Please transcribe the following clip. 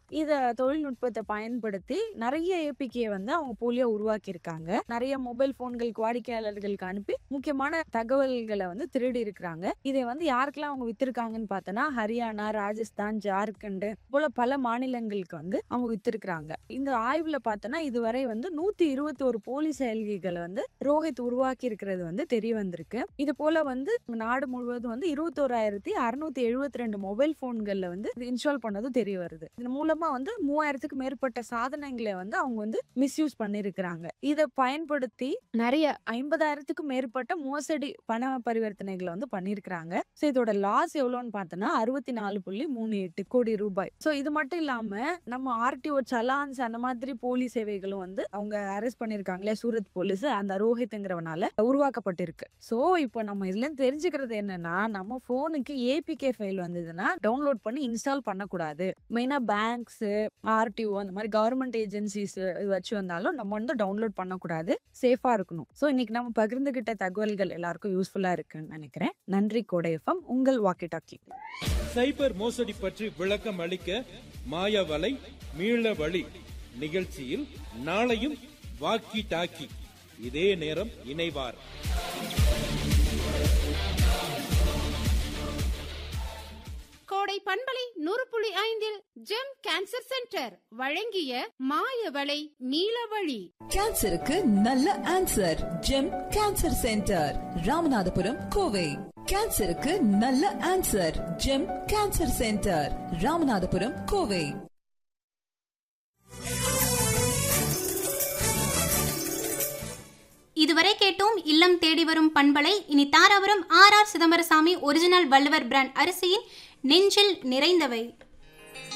இத தொழில்நுட்பத்த பயன்படுத்தி நெறைய ஏபிகே வந்து அவங்க போலியா உருவாக்கியிருக்காங்க. நெறைய மொபைல் ஃபோன்களுக்கு வாடிக்கையாளர்களுக்கு அனுப்பி முக்கியமான தகவல்கள வந்து திருடி இருக்கிறாங்க. இதை வந்து யாருக்கெல்லாம் அவங்க வித்திருக்காங்கன்னு பார்த்தோன்னா, ஹரியானா, ராஜஸ்தான், ஜார்க்கண்ட் போல பல மாநிலங்களுக்கு வந்து அவங்க வித்திருக்கிறாங்க. இந்த ஆய்வுல பார்த்தோன்னா, இதுவரை வந்து 121 போலி செயலிகள வந்து ரோஹித் உருவாக்கி இருக்கிறது வந்து தெரிய வந்திருக்கு. இது போல வந்து நாடு முழுவதும் வந்து 21,672 மொபைல் ஃபோன்கள்ல வந்து இது இன்ஸ்டால் பண்ணதும் தெரிய வருது. இதன் மூலமா வந்து 3000க்கு மேற்பட்ட சாதனங்கள வந்து அவங்க வந்து மிஸ்யூஸ் பண்ணியிருக்கிறாங்க. இத பயன்படுத்தி நெறைய 50,000க்கும் மேற்பட்ட மோசடி பண பரிவர்த்தனைகள வந்து பண்ணியிருக்கிறாங்க. ஸோ இதோட லாஸ் எவ்வளோன்னு பார்த்தோன்னா, 64.38 கோடி ரூபாய். ஸோ இது மட்டும் இல்லாம நம்ம ஆர்டிஓ சலான்ஸ் அந்த மாதிரி போலி சேவைகளும் வந்து அவங்க அரெஸ்ட் பண்ணியிருக்காங்க இல்லையா, சூரத் போலீஸ் அந்த ரோஹித்ங்கிறவனால உருவாக்கப்பட்டிருக்கு. ஸோ இப்போ நம்ம இதுலருந்து தெரிஞ்சுக்கிறது என்னன்னா, நம்ம ஃபோனுக்கு ஏபிகே ஃபைல் வந்ததுன்னா டவுன்லோட் பண்ணி இன்ஸ்டால் பண்ணக்கூடாது. மெயினா பேங்க்ஸு, ஆர்டிஓ அந்த மாரி கவர்ன்மெண்ட் ஏஜென்சிஸ் இது வச்சு வந்தாலும் நம்ம வந்து டவுன்லோட் பண்ணக்கூடாது. சேஃபா இருக்கணும். ஸோ இன்னைக்கு நம்ம பகிர்ந்துகிட்ட தகவல்கள் எல்லாருக்கும் யூஸ்ஃபுல்லா இருக்குன்னு நெனைக்கிறேன். நன்றி கோடை எஃப்எம். உங்கள் வாக்கி டாக்கி. சைபர் மோசடி பற்றி விளக்கம் அளிக்க மாயவலை மீள வழி நிகழ்ச்சியில் நாளையும் வாக்கி டாக்கி இதே நேரம் இணைவார் கோடை பண்பலை நூறு புள்ளி ஐந்தில் ஜெம் கேன்சர் சென்டர் வழங்கிய மாயவளை நீலவழி கேன்சருக்கு நல்ல answer Gem cancer centre Ramanathapuram Kovai கேன்சருக்கு நல்ல answer Gem cancer centre Ramanathapuram Kovai இதுவரை கேட்டோம் இல்லம் தேடி வரும் பண்பலை இனி Dharapuram R R Chidambarasamy original Valluvar brand அரிசியின் நெஞ்சில் நிறைந்தவை